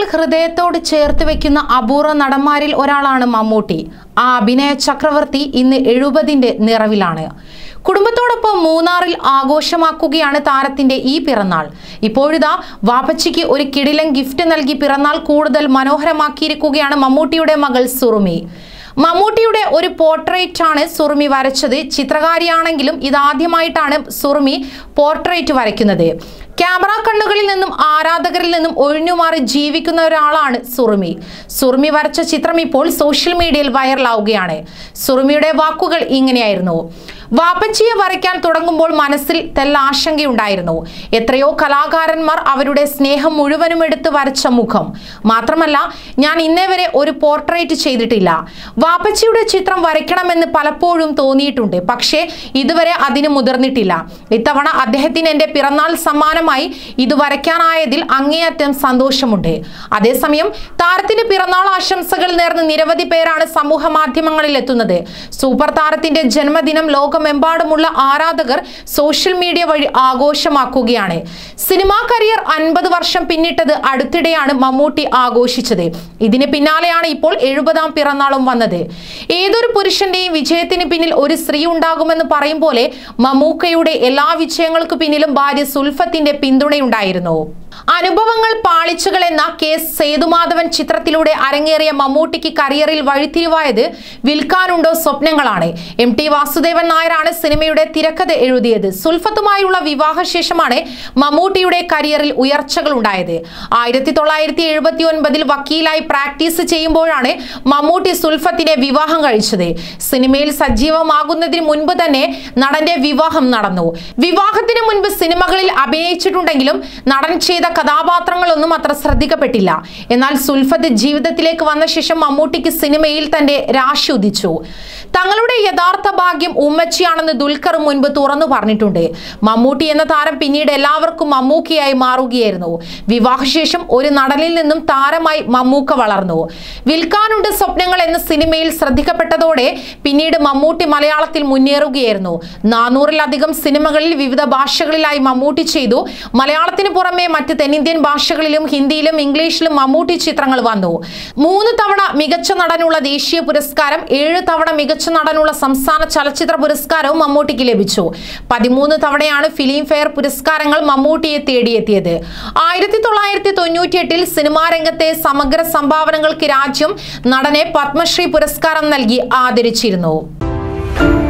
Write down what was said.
ഹൃദയത്തോട് ചേർത്ത് വെക്കുന്ന അപൂർവ നടന്മാരിൽ ഒരാളാണ് മമ്മൂട്ടി ആ അഭിനയ ചക്രവർത്തി ഇന്ന് എഴുപതിന്റെ നിറവിലാണ് കുടുംബത്തോടൊപ്പം മൂന്നാറിൽ ആഘോഷമാക്കുകയാണ് താരത്തിന്റെ ഈ പിറന്നാൾ ഇപ്പോഴിതാ വാപ്പച്ചിക്ക് ഒരു കിടിലൻ ഗിഫ്റ്റ് നൽകി പിറന്നാൾ കൂടുതൽ മനോഹരമാക്കിയിരിക്കുകയാണ് മമ്മൂട്ടിയുടെ മകൾ സുറുമി മമ്മൂട്ടിയുടെ ഒരു പോർട്രേറ്റ് ആണ് സുറുമി വരച്ചത് ചിത്രകാരിയാണെങ്കിലും ഇതാദ്യമായിട്ടാണ് സുറുമി പോർട്രേറ്റ് വരയ്ക്കുന്നത് ക്യാമറ കണ്ണുകളിൽ നിന്നും ആരാധകരിൽ നിന്നും ഒഴിഞ്ഞുമാറി ജീവിക്കുന്ന ഒരാളാണ് സുറുമി സുറുമി വരച്ച ചിത്രം ഇപ്പോൾ സോഷ്യൽ മീഡിയയിൽ വൈറലാവുകയാണ് സുറുമിയുടെ വാക്കുകൾ ഇങ്ങനെയായിരുന്നു വാപ്പച്ചിയെ വരയ്ക്കാൻ തുടങ്ങുമ്പോൾ മനസ്സിൽ തെല്ല ആശങ്കയുണ്ടായിരുന്നു എത്രയോ കലാകാരന്മാർ അവരുടെ സ്നേഹം മുഴുവനും എടുത്ത് വരച്ച മുഖം മാത്രമല്ല ഞാൻ ഇന്നേ വരെ ഒരു പോർട്രേറ്റ് ചെയ്തിട്ടില്ല വാപ്പച്ചിയുടെ ചിത്രം വരയ്ക്കണമെന്ന് പലപ്പോഴും തോന്നിയിട്ടുണ്ട് പക്ഷേ ഇതുവരെ അതിന് മുതിർന്നിട്ടില്ല ഇത്തവണ അദ്ദേഹത്തിന് എൻ്റെ പിറന്നാൾ സമ്മാനമായി ഇത് വരയ്ക്കാനായതിൽ അങ്ങേയറ്റം സന്തോഷമുണ്ട് അതേസമയം താരത്തിന് പിറന്നാൾ ആശംസകൾ നേർന്ന് നിരവധി പേരാണ് സമൂഹ മാധ്യമങ്ങളിൽ എത്തുന്നത് സൂപ്പർ താരത്തിന്റെ ജന്മദിനം ലോകമെമ്പാടുമുള്ള ആരാധകർ സോഷ്യൽ മീഡിയ വഴി ആഘോഷമാക്കുകയാണ് സിനിമാ കരിയർ അൻപത് വർഷം പിന്നിട്ടത് അടുത്തിടെയാണ് മമ്മൂട്ടി ആഘോഷിച്ചത് ഇതിന് പിന്നാലെയാണ് ഇപ്പോൾ എഴുപതാം പിറന്നാളും വന്നത് ഏതൊരു പുരുഷന്റെയും വിജയത്തിന് പിന്നിൽ ഒരു സ്ത്രീ ഉണ്ടാകുമെന്ന് പറയും പോലെ മമ്മൂക്കയുടെ എല്ലാ വിജയങ്ങൾക്ക് പിന്നിലും ഭാര്യ സുൽഫത്തിന്റെ പിന്തുണയുണ്ടായിരുന്നു അനുഭവങ്ങൾ പാളിച്ചുകൾ എന്ന കെ സേതുമാധവൻ ചിത്രത്തിലൂടെ അരങ്ങേറിയ മമ്മൂട്ടിക്ക് കരിയറിൽ വഴിത്തിരിവായത് വിൽക്കാനുണ്ടോ സ്വപ്നങ്ങളാണ് എം ടി വാസുദേവൻ നായരാണ് സിനിമയുടെ തിരക്കഥ എഴുതിയത് സുൽഫത്തുമായുള്ള വിവാഹശേഷമാണ് മമ്മൂട്ടിയുടെ കരിയറിൽ ഉയർച്ചകൾ ഉണ്ടായത് ആയിരത്തി തൊള്ളായിരത്തി എഴുപത്തി ഒൻപതിൽ വക്കീലായി പ്രാക്ടീസ് ചെയ്യുമ്പോഴാണ് മമ്മൂട്ടി സുൽഫത്തിനെ വിവാഹം കഴിച്ചത് സിനിമയിൽ സജീവമാകുന്നതിന് മുൻപ് തന്നെ നടന്റെ വിവാഹം നടന്നു വിവാഹത്തിന് മുൻപ് സിനിമകളിൽ അഭിനയിച്ചിട്ടുണ്ടെങ്കിലും നടൻ ചെയ്ത കഥാപാത്രങ്ങളൊന്നും അത്ര ശ്രദ്ധിക്കപ്പെട്ടില്ല എന്നാൽ സുൽഫത്ത് ജീവിതത്തിലേക്ക് വന്ന ശേഷം മമ്മൂട്ടിക്ക് സിനിമയിൽ തന്റെ രാശി ഉദിച്ചു തങ്ങളുടെ യഥാർത്ഥ ഭാഗ്യം ഉമ്മച്ചിയാണെന്ന് ദുൽഖർ മുൻപ് തുറന്നു പറഞ്ഞിട്ടുണ്ട് മമ്മൂട്ടി എന്ന താരം പിന്നീട് എല്ലാവർക്കും മമ്മൂക്കിയായി മാറുകയായിരുന്നു വിവാഹശേഷം ഒരു നടനിൽ നിന്നും താരമായി മമ്മൂക്ക വളർന്നു വിൽക്കാനുണ്ട് സ്വപ്നങ്ങൾ എന്ന സിനിമയിൽ ശ്രദ്ധിക്കപ്പെട്ടതോടെ പിന്നീട് മമ്മൂട്ടി മലയാളത്തിൽ മുന്നേറുകയായിരുന്നു നാനൂറിലധികം സിനിമകളിൽ വിവിധ ഭാഷകളിലായി മമ്മൂട്ടി ചെയ്തു മലയാളത്തിന് പുറമെ മറ്റ് തെന്നിന്ത്യൻ ഭാഷകളിലും ഹിന്ദിയിലും ഇംഗ്ലീഷിലും മമ്മൂട്ടി ചിത്രങ്ങൾ വന്നു മൂന്ന് തവണ മികച്ച നടനുള്ള ദേശീയ പുരസ്കാരം ഏഴ് തവണ മികച്ച നടനുള്ള സംസ്ഥാന ചലച്ചിത്ര പുരസ്കാരവും മമ്മൂട്ടിക്ക് ലഭിച്ചു പതിമൂന്ന് തവണയാണ് ഫിലിം ഫെയർ പുരസ്കാരങ്ങൾ മമ്മൂട്ടിയെ തേടിയെത്തിയത് ആയിരത്തി തൊള്ളായിരത്തി തൊണ്ണൂറ്റി എട്ടിൽ സിനിമാ രംഗത്തെ സമഗ്ര സംഭാവനകൾക്ക് രാജ്യം നടനെ പത്മശ്രീ പുരസ്കാരം നൽകി ആദരിച്ചിരുന്നു